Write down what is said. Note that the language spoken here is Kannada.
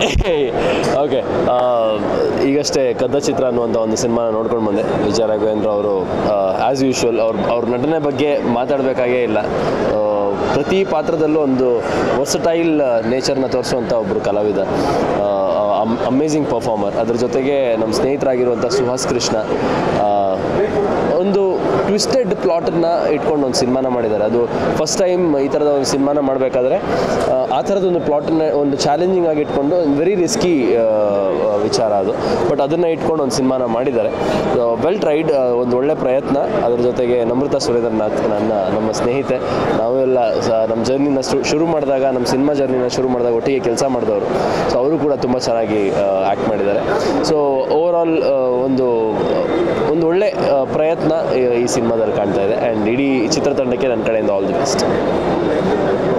ಓಕೆ ಈಗಷ್ಟೇ ಕದ್ದ ಚಿತ್ರ ಅನ್ನುವಂಥ ಒಂದು ಸಿನಿಮಾನ ನೋಡ್ಕೊಂಡು ಬಂದೆ ವಿಜಯ ರಾಘವೇಂದ್ರ ಅವರು ಆ್ಯಸ್ ಯೂಶ್ವಲ್ ಅವ್ರ ಅವ್ರ ನಟನೆ ಬಗ್ಗೆ ಮಾತಾಡಬೇಕಾಗೇ ಇಲ್ಲ ಆ, ಪ್ರತಿ ಪಾತ್ರದಲ್ಲೂ ಒಂದು ವರ್ಸಟೈಲ್ ನೇಚರ್ನ ತೋರಿಸುವಂಥ ಒಬ್ಬರು ಕಲಾವಿದ ಅಮೇಝಿಂಗ್ ಪರ್ಫಾರ್ಮರ್ ಅದ್ರ ಜೊತೆಗೆ ನಮ್ಮ ಸ್ನೇಹಿತರಾಗಿರುವಂಥ ಸುಹಾಸ್ ಕೃಷ್ಣ ಆ, ಒಂದು ಟ್ವಿಸ್ಟೆಡ್ ಪ್ಲಾಟನ್ನ ಇಟ್ಕೊಂಡು ಒಂದು ಸಿನಿಮಾನ ಮಾಡಿದ್ದಾರೆ ಅದು ಫಸ್ಟ್ ಟೈಮ್ ಈ ಥರದ ಒಂದು ಸಿನಿಮಾನ ಮಾಡಬೇಕಾದ್ರೆ ಆ ಥರದ ಒಂದು ಪ್ಲಾಟನ್ನ ಒಂದು ಚಾಲೆಂಜಿಂಗ್ ಆಗಿ ಇಟ್ಕೊಂಡು ವೆರಿ ರಿಸ್ಕಿ ವಿಚಾರ ಅದು ಬಟ್ ಅದನ್ನು ಇಟ್ಕೊಂಡು ಒಂದು ಸಿನಿಮಾನ ಮಾಡಿದ್ದಾರೆ ವೆಲ್ ಟ್ರೈಡ್ ಒಂದು ಒಳ್ಳೆ ಪ್ರಯತ್ನ ಅದ್ರ ಜೊತೆಗೆ ನಮೃತ ಸುರೇಂದ್ರನಾಥ್ ನನ್ನ ನಮ್ಮ ಸ್ನೇಹಿತೆ ನಾವೆಲ್ಲ ಸ- ನಮ್ಮ ಜರ್ನಿನ ಶುರು ಮಾಡಿದಾಗ ನಮ್ಮ ಸಿನಿಮಾ ಜರ್ನಿನ ಶುರು ಮಾಡಿದಾಗ ಒಟ್ಟಿಗೆ ಕೆಲಸ ಮಾಡಿದವರು ಸೊ ಅವರು ಕೂಡ ತುಂಬ ಚೆನ್ನಾಗಿ ಆ್ಯಕ್ಟ್ ಮಾಡಿದ್ದಾರೆ ಸೊ ಓವರ್ ಆಲ್ ಒಂದು ಒಂದು ಒಳ್ಳೆ ಆ, ಪ್ರಯತ್ನ ಈ- ಈ ಸಿನಿಮಾದಲ್ಲಿ ಕಾಣ್ತಾ ಇದೆ ಆ್ಯಂಡ್ ಇಡೀ ಚಿತ್ರತಂಡಕ್ಕೆ ನನ್ನ ಕಡೆಯಿಂದ ಆಲ್ ದಿ ಬೆಸ್ಟ್